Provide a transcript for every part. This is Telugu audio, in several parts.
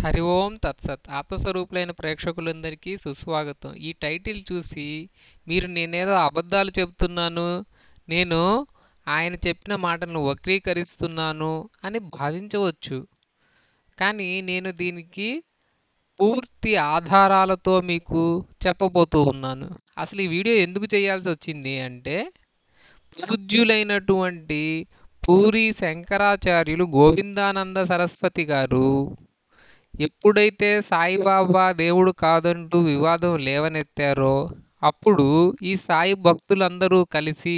హరి ఓం తత్సత్ ఆత్మస్వరూపులైన ప్రేక్షకులందరికీ సుస్వాగతం ఈ టైటిల్ చూసి మీరు నేనేదో అబద్ధాలు చెబుతున్నాను నేను ఆయన చెప్పిన మాటలను వక్రీకరిస్తున్నాను అని భావించవచ్చు కానీ నేను దీనికి పూర్తి ఆధారాలతో మీకు చెప్పబోతూ ఉన్నాను అసలు ఈ వీడియో ఎందుకు చేయాల్సి వచ్చింది అంటే పూజ్యులైనటువంటి పూరి శంకరాచార్యులు గోవిందానంద సరస్వతి గారు ఎప్పుడైతే సాయిబాబా దేవుడు కాదంటూ వివాదం లేవనెత్తారో అప్పుడు ఈ సాయి భక్తులందరూ కలిసి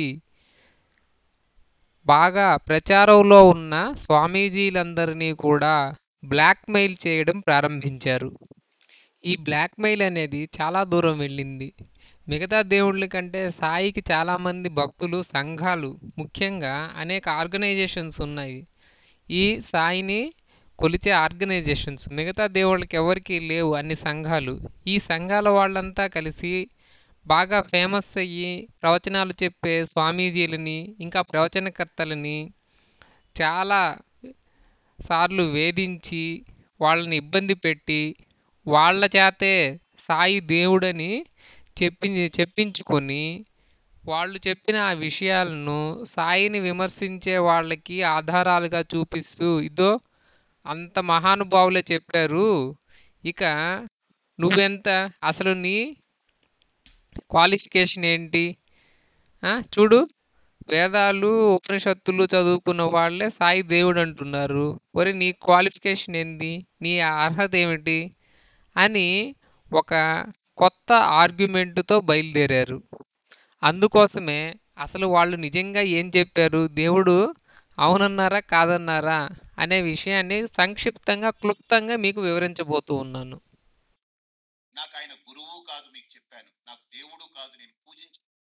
బాగా ప్రచారంలో ఉన్న స్వామీజీలందరినీ కూడా బ్లాక్మెయిల్ చేయడం ప్రారంభించారు ఈ బ్లాక్మెయిల్ అనేది చాలా దూరం వెళ్ళింది మిగతా దేవుళ్ళ కంటే సాయికి చాలామంది భక్తులు సంఘాలు ముఖ్యంగా అనేక ఆర్గనైజేషన్స్ ఉన్నాయి ఈ సాయిని కొలిచే ఆర్గనైజేషన్స్ మిగతా దేవుళ్ళకి ఎవరికి లేవు అన్ని సంఘాలు ఈ సంఘాల వాళ్ళంతా కలిసి బాగా ఫేమస్ అయ్యి ప్రవచనాలు చెప్పే స్వామీజీలని ఇంకా ప్రవచనకర్తలని చాలా సార్లు వేధించి వాళ్ళని ఇబ్బంది పెట్టి వాళ్ళ చేతే సాయి దేవుడని చెప్పి చెప్పించుకొని వాళ్ళు చెప్పిన ఆ విషయాలను సాయిని విమర్శించే వాళ్ళకి ఆధారాలుగా చూపిస్తూ ఇదో అంత మహానుభావులే చెప్పారు ఇక నువ్వెంత అసలు నీ క్వాలిఫికేషన్ ఏంటి చూడు వేదాలు ఉపనిషత్తులు చదువుకున్న వాళ్ళే సాయి దేవుడు అంటున్నారు మరి నీ క్వాలిఫికేషన్ ఏంది నీ అర్హత ఏమిటి అని ఒక కొత్త ఆర్గ్యుమెంట్తో బయలుదేరారు అందుకోసమే అసలు వాళ్ళు నిజంగా ఏం చెప్పారు దేవుడు అవునన్నారా కాదన్నారా అనే విషయాన్ని సంక్షిప్తంగా క్లుప్తంగా మీకు వివరించబోతూ ఉన్నాను నాకు ఆయన గురువు కాదు మీకు చెప్పాను నాకు దేవుడు కాదు నేను పూజించ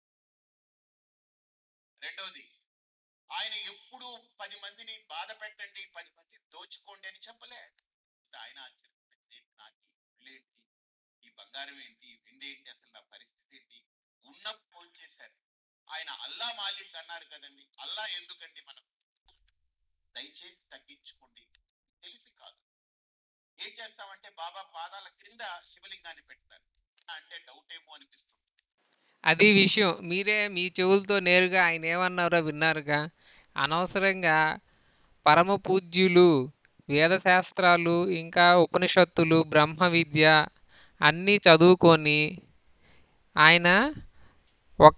రెండవది ఆయన ఎప్పుడు పది మందిని బాధ పెట్టండి పది మంది దోచుకోండి అని చెప్పలే ఆయన ఆశ్చర్యపోయింది నాకు ఈ ఇల్లేంటి ఈ బంగారం ఏంటి ఈ వెండి ఏంటి అసలు నా పరిస్థితి ఏంటి ఉన్న ఫోన్ చేశారు ఆయన అల్లా మాలిక్ అన్నారు కదండి అల్లా ఎందుకండి మనం దయచేసి తగ్గించుకోండి తెలిసి కాదు ఏం చేస్తామంటే బాబా పాదాల క్రింద శివలింగాన్ని పెడతారు అంటే డౌట్ ఏమో అనిపిస్తుంది అది విషయం మీరే మీ చెవులతో నేరుగా ఆయన ఏమన్నారో విన్నారుగా అనవసరంగా పరమ పూజ్యులు వేదశాస్త్రాలు ఇంకా ఉపనిషత్తులు బ్రహ్మ విద్య అన్నీ చదువుకొని ఆయన ఒక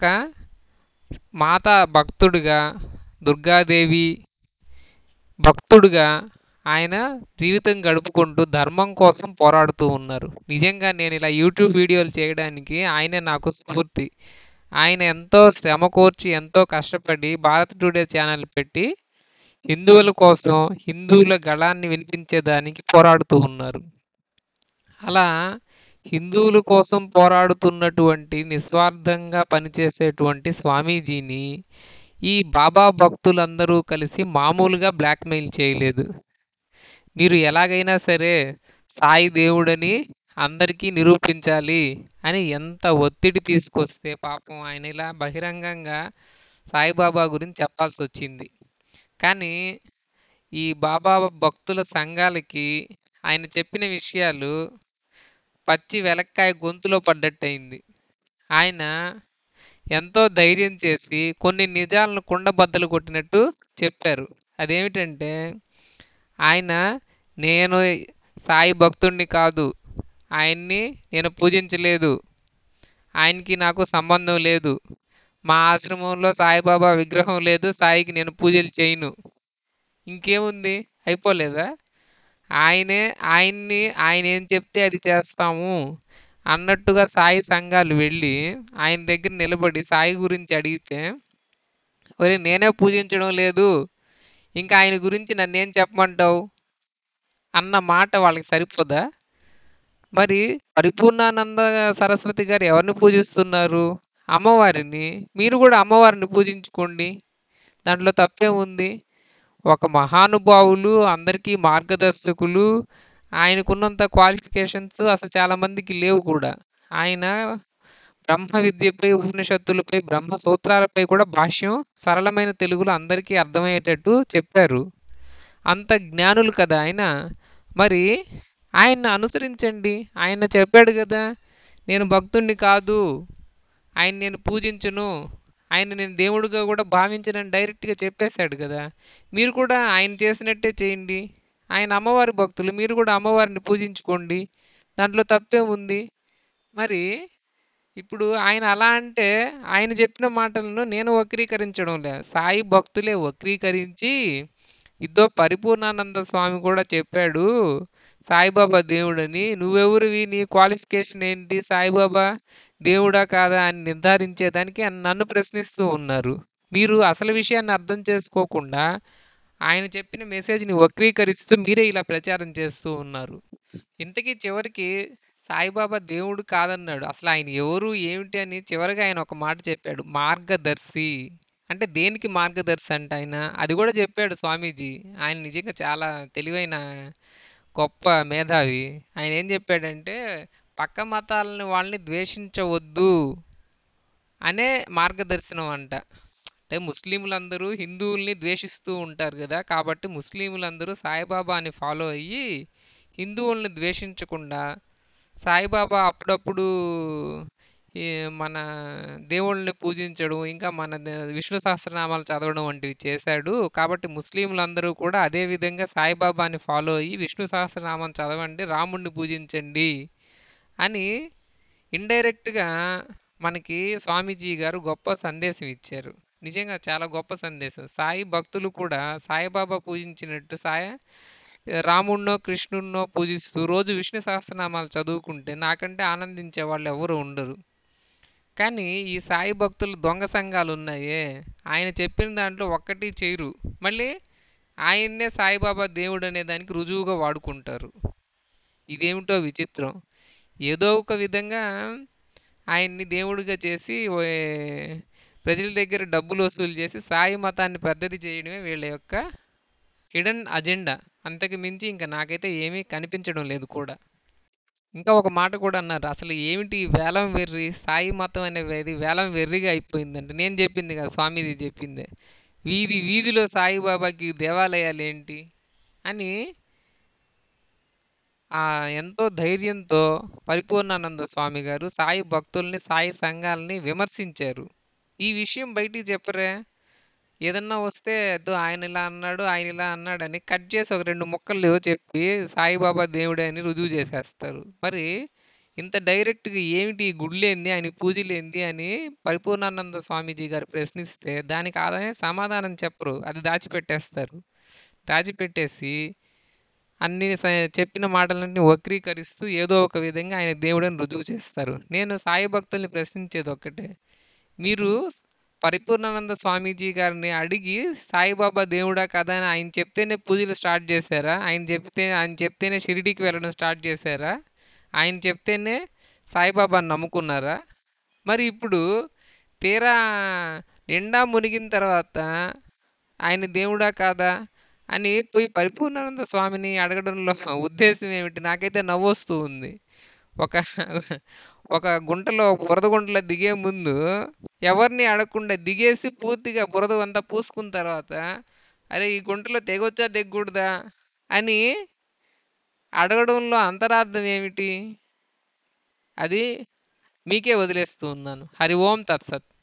మాతా భక్తుడిగా దుర్గాదేవి భక్తుడిగా ఆయన జీవితం గడుపుకుంటూ ధర్మం కోసం పోరాడుతూ ఉన్నారు నిజంగా నేను ఇలా యూట్యూబ్ వీడియోలు చేయడానికి ఆయనే నాకు స్ఫూర్తి ఆయన ఎంతో శ్రమ కోర్చి ఎంతో కష్టపడి భారత్ టుడే ఛానల్ పెట్టి హిందువుల కోసం హిందువుల గళాన్ని వినిపించేదానికి పోరాడుతూ ఉన్నారు అలా హిందువుల కోసం పోరాడుతున్నటువంటి నిస్వార్థంగా పనిచేసేటువంటి స్వామీజీని ఈ బాబా భక్తులందరూ కలిసి మామూలుగా బ్లాక్మెయిల్ చేయలేదు మీరు ఎలాగైనా సరే సాయి దేవుడని అందరికీ నిరూపించాలి అని ఎంత ఒత్తిడి తీసుకొస్తే పాపం ఆయన ఇలా బహిరంగంగా సాయిబాబా గురించి చెప్పాల్సి వచ్చింది కానీ ఈ బాబా భక్తుల సంఘాలకి ఆయన చెప్పిన విషయాలు పచ్చి వెలక్కాయ గొంతులో పడ్డట్టయింది ఆయన ఎంతో ధైర్యం చేసి కొన్ని నిజాలను కుండబద్దలు కొట్టినట్టు చెప్పారు అదేమిటంటే ఆయన నేను సాయి భక్తుడిని కాదు ఆయన్ని నేను పూజించలేదు ఆయనకి నాకు సంబంధం లేదు మా ఆశ్రమంలో సాయిబాబా విగ్రహం లేదు సాయికి నేను పూజలు చేయను ఇంకేముంది అయిపోలేదా ఆయనే ఆయన్ని ఆయన ఏం చెప్తే అది చేస్తాము అన్నట్టుగా సాయి సంఘాలు వెళ్ళి ఆయన దగ్గర నిలబడి సాయి గురించి అడిగితే ఒరే నేనే పూజించడం లేదు ఇంకా ఆయన గురించి నన్నేం చెప్పమంటావు అన్న మాట వాళ్ళకి సరిపోదా మరి పరిపూర్ణానంద సరస్వతి గారు ఎవరిని పూజిస్తున్నారు అమ్మవారిని మీరు కూడా అమ్మవారిని పూజించుకోండి దాంట్లో తప్పేముంది ఒక మహానుభావులు అందరికీ మార్గదర్శకులు ఆయనకున్నంత క్వాలిఫికేషన్స్ అసలు చాలా మందికి లేవు కూడా ఆయన బ్రహ్మ విద్యపై ఉపనిషత్తులపై బ్రహ్మ సూత్రాలపై కూడా భాష్యం సరళమైన తెలుగులో అందరికీ అర్థమయ్యేటట్టు చెప్పారు అంత జ్ఞానులు కదా ఆయన మరి ఆయన్ని అనుసరించండి ఆయన చెప్పాడు కదా నేను భక్తుణ్ణి కాదు ఆయన నేను పూజించను ఆయన నేను దేవుడిగా కూడా భావించనని డైరెక్ట్గా చెప్పేశాడు కదా మీరు కూడా ఆయన చేసినట్టే చేయండి ఆయన అమ్మవారి భక్తులు మీరు కూడా అమ్మవారిని పూజించుకోండి దాంట్లో తప్పే ఉంది మరి ఇప్పుడు ఆయన అలా అంటే ఆయన చెప్పిన మాటలను నేను వక్రీకరించడం లే సాయి భక్తులే వక్రీకరించి ఇదో పరిపూర్ణానంద స్వామి కూడా చెప్పాడు సాయిబాబా దేవుడని నువ్వెవరివి నీ క్వాలిఫికేషన్ ఏంటి సాయిబాబా దేవుడా కాదా అని నిర్ధారించేదానికి నన్ను ప్రశ్నిస్తూ ఉన్నారు మీరు అసలు విషయాన్ని అర్థం చేసుకోకుండా ఆయన చెప్పిన మెసేజ్ని వక్రీకరిస్తూ మీరే ఇలా ప్రచారం చేస్తూ ఉన్నారు ఇంతకీ చివరికి సాయిబాబా దేవుడు కాదన్నాడు అసలు ఆయన ఎవరు ఏమిటి అని చివరిగా ఆయన ఒక మాట చెప్పాడు మార్గదర్శి అంటే దేనికి మార్గదర్శి అంటే ఆయన అది కూడా చెప్పాడు స్వామీజీ ఆయన నిజంగా చాలా తెలివైన గొప్ప మేధావి ఆయన ఏం చెప్పాడంటే పక్క మతాలని వాళ్ళని ద్వేషించవద్దు అనే మార్గదర్శనం అంట అంటే ముస్లింలందరూ హిందువుల్ని ద్వేషిస్తూ ఉంటారు కదా కాబట్టి ముస్లింలందరూ సాయిబాబాని ఫాలో అయ్యి హిందువుల్ని ద్వేషించకుండా సాయిబాబా అప్పుడప్పుడు ఈ మన దేవుళ్ళని పూజించడం ఇంకా మన ద- విష్ణు సహస్రనామాలు చదవడం వంటివి చేశాడు కాబట్టి ముస్లింలందరూ కూడా అదే విధంగా సాయిబాబాని ఫాలో అయ్యి విష్ణు సహస్రనామం చదవండి రాముడిని పూజించండి అని ఇండైరెక్ట్గా మనకి స్వామీజీ గారు గొప్ప సందేశం ఇచ్చారు నిజంగా చాలా గొప్ప సందేశం సాయి భక్తులు కూడా సాయిబాబా పూజించినట్టు సాయ రాముడినో కృష్ణుడినో పూజిస్తూ రోజు విష్ణు సహస్రనామాలు చదువుకుంటే నాకంటే ఆనందించే వాళ్ళు ఎవరు ఉండరు కానీ ఈ సాయి భక్తులు దొంగ సంఘాలు ఉన్నాయే ఆయన చెప్పిన దాంట్లో ఒక్కటి చేయరు మళ్ళీ ఆయన్నే సాయిబాబా దేవుడు అనే దానికి రుజువుగా వాడుకుంటారు ఇదేమిటో విచిత్రం ఏదో ఒక విధంగా ఆయన్ని దేవుడిగా చేసి ఓ- ప్రజల దగ్గర డబ్బులు వసూలు చేసి సాయి మతాన్ని పెద్దది చేయడమే వీళ్ళ యొక్క హిడెన్ అజెండా అంతకు మించి ఇంకా నాకైతే ఏమీ కనిపించడం లేదు కూడా ఇంకా ఒక మాట కూడా అన్నారు అసలు ఏమిటి ఈ వేలం వెర్రి సాయి మతం అనేది వేలం వెర్రిగా అయిపోయిందంటే నేను చెప్పింది కదా స్వామీజీ చెప్పిందే వీధి వీధిలో సాయిబాబాకి దేవాలయాలు ఏంటి అని ఆ ఎంతో ధైర్యంతో పరిపూర్ణానంద స్వామి గారు సాయి భక్తుల్ని సాయి సంఘాలని విమర్శించారు ఈ విషయం బయటికి చెప్పరే ఏదన్నా వస్తే "అదో ఆయన ఇలా అన్నాడు ఆయన ఇలా అన్నాడు అని కట్ చేసి ఒక రెండు ముక్కలు చెప్పి సాయిబాబా దేవుడే అని రుజువు చేసేస్తారు మరి ఇంత డైరెక్ట్గా ఏమిటి ఈ గుళ్ళేంది ఆయన పూజలేంది అని పరిపూర్ణానంద స్వామీజీ గారు ప్రశ్నిస్తే దానికి ఆదాయం సమాధానం చెప్పరు అది దాచిపెట్టేస్తారు దాచిపెట్టేసి అన్ని స- చెప్పిన మాటలన్నీ వక్రీకరిస్తూ ఏదో ఒక విధంగా ఆయన దేవుడని రుజువు చేస్తారు నేను సాయి భక్తుల్ని ప్రశ్నించేది ఒక్కటే మీరు పరిపూర్ణానంద స్వామీజీ గారిని అడిగి సాయిబాబా దేవుడా కదా అని ఆయన చెప్తేనే పూజలు స్టార్ట్ చేశారా ఆయన చెప్తే ఆయన చెప్తేనే షిరిడీకి వెళ్ళడం స్టార్ట్ చేశారా ఆయన చెప్తేనే సాయిబాబాని నమ్ముకున్నారా మరి ఇప్పుడు తీరా నిండా మునిగిన తర్వాత ఆయన దేవుడా కాదా అని పోయి పరిపూర్ణానంద స్వామిని అడగడంలో ఉద్దేశం ఏమిటి నాకైతే నవ్వొస్తూ ఉంది ఒక ఒక గుంటలో బురద గుంటలో దిగే ముందు ఎవరిని అడగకుండా దిగేసి పూర్తిగా బురద అంతా పూసుకున్న తర్వాత అరే ఈ గుంటలో తెగొచ్చా దిగకూడదా అని అడగడంలో అంతరార్థం ఏమిటి అది మీకే వదిలేస్తూ ఉన్నాను హరి ఓం తత్సత్